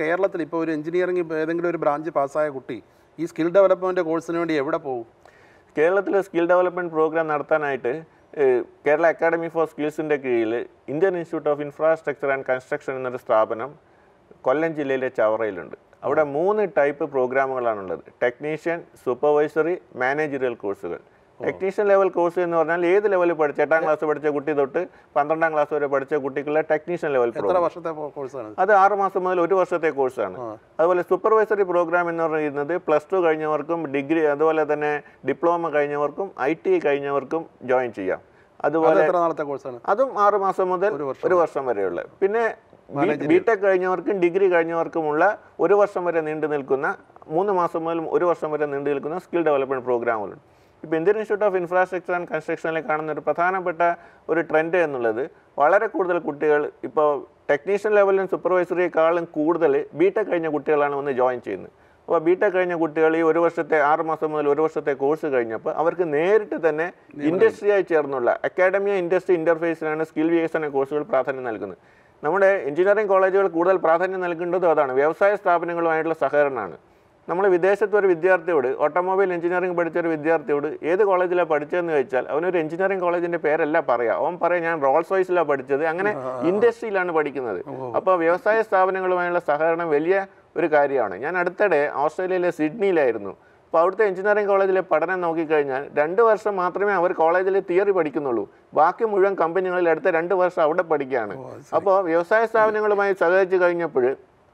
കേരളത്തിൽ ഇപ്പോൾ ഒരു എഞ്ചിനീയറിംഗ് ഏതെങ്കിലും ഒരു ബ്രാഞ്ച് പാസ്സായ കുട്ടി ഈ സ്കിൽ ഡെവലപ്മെൻറ്റ് കോഴ്സിന് വേണ്ടി എവിടെ പോകും കേരളത്തിൽ സ്കിൽ ഡെവലപ്മെൻറ്റ് പ്രോഗ്രാം നടത്താനായിട്ട് ഏഹ്, കേരള അക്കാഡമി ഫോർ സ്കിൽസിൻ്റെ കീഴിൽ Indian institute of infrastructure and construction എന്നൊരു സ്ഥാപനം കൊല്ലം ജില്ലയിലെ ചവറയിലുണ്ട് അവിടെ മൂന്ന് ടൈപ്പ് പ്രോഗ്രാമുകളാണുള്ളത് ടെക്നീഷ്യൻ സൂപ്പർവൈസറി മാനേജറിയൽ കോഴ്സുകൾ ടെക്നീഷ്യൻ ലെവൽ കോഴ്സ് എന്ന് പറഞ്ഞാൽ ഏത് ലെവലിൽ പഠിച്ച എട്ടാം ക്ലാസ് പഠിച്ച കുട്ടി തൊട്ട് പന്ത്രണ്ടാം ക്ലാസ് വരെ പഠിച്ച കുട്ടിക്കുള്ള ടെക്നീഷ്യൻ ലെവൽ എത്ര പ്രോഗ്രാം വർഷത്തെ കോഴ്സാണ് അത് ആറ് മാസം മുതൽ ഒരു വർഷത്തെ കോഴ്സാണ് അതുപോലെ സൂപ്പർവൈസറി പ്രോഗ്രാം എന്ന് പറയുന്നത് പ്ലസ് ടു കഴിഞ്ഞവർക്കും ഡിഗ്രി അതുപോലെ തന്നെ ഡിപ്ലോമ കഴിഞ്ഞവർക്കും ഐ ടി കഴിഞ്ഞവർക്കും ജോയിൻ ചെയ്യാം അത് അതുപോലെ എത്ര നാളത്തെ കോഴ്സാണ് അതും ആറ് മാസം മുതൽ ഒരു വർഷം ഒരു വർഷം വരെയുള്ള പിന്നെ ബിടെക് കഴിഞ്ഞവർക്കും ഡിഗ്രി കഴിഞ്ഞവർക്കുമുള്ള ഒരു വർഷം വരെ നീണ്ടു നിൽക്കുന്ന മൂന്ന് മാസം മുതൽ ഒരു വർഷം വരെ നീണ്ടു നിൽക്കുന്ന സ്കിൽ ഡെവലപ്മെന്റ് പ്രോഗ്രാമുകളുണ്ട് ഇപ്പോൾ Indian institute of infrastructure and കൺസ്ട്രക്ഷനിൽ കാണുന്ന ഒരു പ്രധാനപ്പെട്ട ഒരു ട്രെൻഡ് എന്നുള്ളത് വളരെ കൂടുതൽ കുട്ടികൾ ഇപ്പോൾ ടെക്നീഷ്യൻ ലെവലിലും സൂപ്പർവൈസറിയേക്കാളും കൂടുതൽ ബിടെക് കഴിഞ്ഞ കുട്ടികളാണ് വന്ന് ജോയിൻ ചെയ്യുന്നത് അപ്പോൾ ബിടെക് കഴിഞ്ഞ കുട്ടികൾ ഈ ഒരു വർഷത്തെ ആറ് മാസം മുതൽ ഒരു വർഷത്തെ കോഴ്സ് കഴിഞ്ഞപ്പോൾ അവർക്ക് നേരിട്ട് തന്നെ ഇൻഡസ്ട്രിയായി ചേർന്നുള്ള അക്കാഡമിയ ഇൻഡസ്ട്രി ഇൻ്റർഫേസിനാണ് സ്കിൽ വികസന കോഴ്സുകൾ പ്രാധാന്യം നൽകുന്നത് നമ്മുടെ എഞ്ചിനീയറിംഗ് കോളേജുകൾ കൂടുതൽ പ്രാധാന്യം നൽകേണ്ടതും അതാണ് വ്യവസായ സ്ഥാപനങ്ങളുമായിട്ടുള്ള സഹകരണമാണ് നമ്മൾ വിദേശത്ത് ഒരു വിദ്യാർത്ഥിയോട് ഓട്ടോമൊബൈൽ എഞ്ചിനീയറിംഗ് പഠിച്ച ഒരു വിദ്യാർത്ഥിയോട് ഏത് കോളേജിലാണ് പഠിച്ചതെന്ന് ചോദിച്ചാൽ അവനൊരു എഞ്ചിനീയറിംഗ് കോളേജിന്റെ പേരല്ല പറയാം അവൻ പറയാം ഞാൻ റോൾസ് റോയ്സിലാണ് പഠിച്ചത് അങ്ങനെ ഇൻഡസ്ട്രിയിലാണ് പഠിക്കുന്നത് അപ്പോൾ വ്യവസായ സ്ഥാപനങ്ങളുമായുള്ള സഹകരണം വലിയ ഒരു കാര്യമാണ് ഞാൻ അടുത്തിടെ ഓസ്ട്രേലിയയിലെ സിഡ്നിയിലായിരുന്നു അപ്പോൾ അവിടുത്തെ എഞ്ചിനീയറിംഗ് കോളേജിലെ പഠനം നോക്കിക്കഴിഞ്ഞാൽ രണ്ട് വർഷം മാത്രമേ അവർ കോളേജിൽ തിയറി പഠിക്കുന്നുള്ളൂ ബാക്കി മുഴുവൻ കമ്പനികളിൽ അടുത്ത രണ്ട് വർഷം അവിടെ പഠിക്കുകയാണ് അപ്പോൾ വ്യവസായ സ്ഥാപനങ്ങളുമായി സഹകരിച്ച് കഴിഞ്ഞപ്പോൾ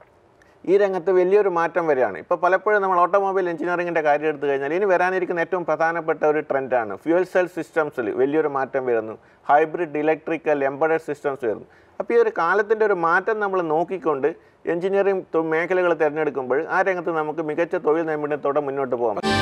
ഈ രംഗത്ത് വലിയൊരു മാറ്റം വരികയാണ് ഇപ്പോൾ പലപ്പോഴും നമ്മൾ ഓട്ടോമൊബൈൽ എഞ്ചിനീയറിംഗിൻ്റെ കാര്യം എടുത്തു കഴിഞ്ഞാൽ ഇനി വരാനിരിക്കുന്ന ഏറ്റവും പ്രധാനപ്പെട്ട ഒരു ട്രെൻഡാണ് ഫ്യൂൽ സെൽ സിസ്റ്റംസിൽ വലിയൊരു മാറ്റം വരുന്നു ഹൈബ്രിഡ് ഇലക്ട്രിക്കൽ എംബഡഡ് സിസ്റ്റംസ് വരുന്നു അപ്പോൾ ഈ ഒരു കാലത്തിൻ്റെ ഒരു മാറ്റം നമ്മൾ നോക്കിക്കൊണ്ട് എഞ്ചിനീയറിംഗ് മേഖലകൾ തിരഞ്ഞെടുക്കുമ്പോൾ ആ രംഗത്ത് നമുക്ക് മികച്ച തൊഴിൽ നൈപുണ്യത്തോടെ മുന്നോട്ട് പോകാം